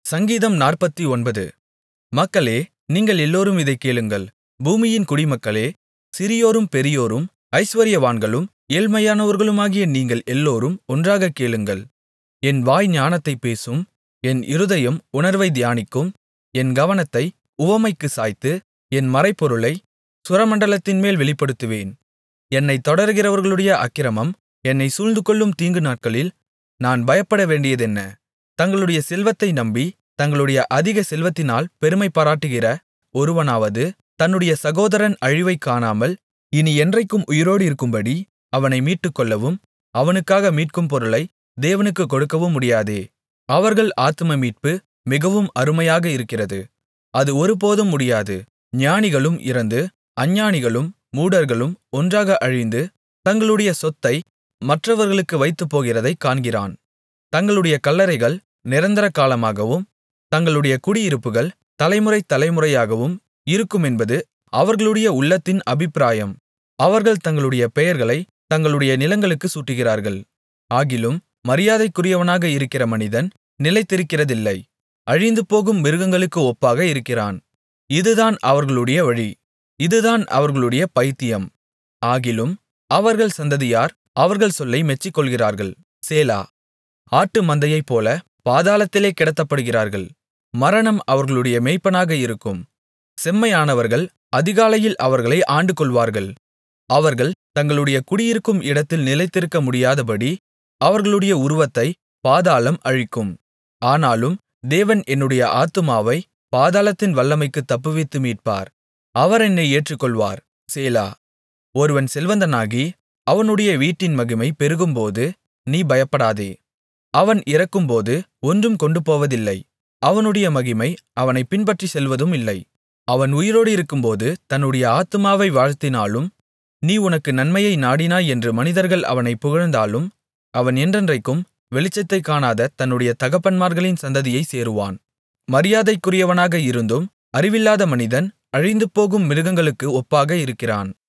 சங்கீதம் நாற்பத்தொன்பது மக்களே நீங்கள் எல்லோரும் இதைக் கேளுங்கள் பூமியின் குடிமக்களே சிறியோரும் பெரியோரும் ஐசுவரியவான்களும் ஏழ்மையானவர்களுமாகிய நீங்கள் எல்லோரும் ஒன்றாகக் கேளுங்கள் என் வாய் ஞானத்தைப் பேசும் என் இருதயம் உணர்வைத் தியானிக்கும் என் கவனத்தை உவமைக்குச் சாய்த்து என் மறைபொருளைச் சுரமண்டலத்தின்மேல் வெளிப்படுத்துவேன் என்னைத் தொடருகிறவர்களுடைய அக்கிரமம் என்னைச் சூழ்ந்துகொள்ளும் தீங்குநாட்களில் நான் பயப்படவேண்டியதென்ன தங்களுடைய செல்வத்தை நம்பி தங்களுடைய அதிக செல்வத்தினால் பெருமைபாராட்டுகிற ஒருவனாவது தன்னுடைய சகோதரன் அழிவைக் காணாமல் இனி என்றைக்கும் உயிரோடிருக்கும்படி அவனை மீட்டுக்கொள்ளவும் அவனுக்காக மீட்கும் பொருளை தேவனுக்குக் கொடுக்கவும் முடியாதே அவர்கள் ஆத்தும மீட்பு மிகவும் அருமையாக இருக்கிறது அது ஒருபோதும் முடியாது ஞானிகளும் இறந்து அஞ்ஞானிகளும் மூடர்களும் ஒன்றாக அழிந்து தங்களுடைய சொத்தை மற்றவர்களுக்கு வைத்துப்போகிறதைக் காண்கிறான் தங்களுடைய கல்லறைகள் நிரந்தர காலமாகவும் தங்களுடைய குடியிருப்புகள் தலைமுறை தலைமுறையாகவும் இருக்குமென்பது அவர்களுடைய உள்ளத்தின் அபிப்பிராயம் அவர்கள் தங்களுடைய பெயர்களைத் தங்களுடைய நிலங்களுக்குச் சூட்டுகிறார்கள் ஆகிலும் மரியாதைக்குரியவனாக இருக்கிற மனிதன் நிலைத்திருக்கிறதில்லை அழிந்துபோகும் மிருகங்களுக்கு ஒப்பாக இருக்கிறான் இதுதான் அவர்களுடைய வழி இதுதான் அவர்களுடைய பைத்தியம் ஆகிலும் அவர்கள் சந்ததியார் அவர்கள் சொல்லை மெச்சிக்கொள்கிறார்கள் சேலா ஆட்டு மந்தையைப்போல பாதாளத்திலே கிடத்தப்படுகிறார்கள் மரணம் அவர்களுடைய மேய்ப்பனாக இருக்கும் செம்மையானவர்கள் அதிகாலையில் அவர்களை ஆண்டுகொள்வார்கள் அவர்கள் தங்களுடைய குடியிருக்கும் இடத்தில் நிலைத்திருக்க முடியாதபடி அவர்களுடைய உருவத்தை பாதாளம் அழிக்கும் ஆனாலும் தேவன் என்னுடைய ஆத்துமாவை பாதாளத்தின் வல்லமைக்குத் தப்புவித்து மீட்பார் அவர் என்னை ஏற்றுக்கொள்வார் சேலா ஒருவன் செல்வந்தனாகி அவனுடைய வீட்டின் மகிமை பெருகும்போது நீ பயப்படாதே அவன் இறக்கும்போது ஒன்றும் கொண்டுபோவதில்லை அவனுடைய மகிமை அவனைப் பின்பற்றிச் செல்வதும் இல்லை அவன் உயிரோடு இருக்கும்போது தன்னுடைய ஆத்துமாவை வாழ்த்தினாலும் நீ உனக்கு நன்மையை நாடினாய் என்று மனிதர்கள் அவனைப் புகழ்ந்தாலும் அவன் என்றென்றைக்கும் வெளிச்சத்தைக் காணாத தன்னுடைய தகப்பன்மார்களின் சந்ததியைச் சேருவான் மரியாதைக்குரியவனாக இருந்தும் அறிவில்லாத மனிதன் அழிந்துபோகும் மிருகங்களுக்கு ஒப்பாக இருக்கிறான்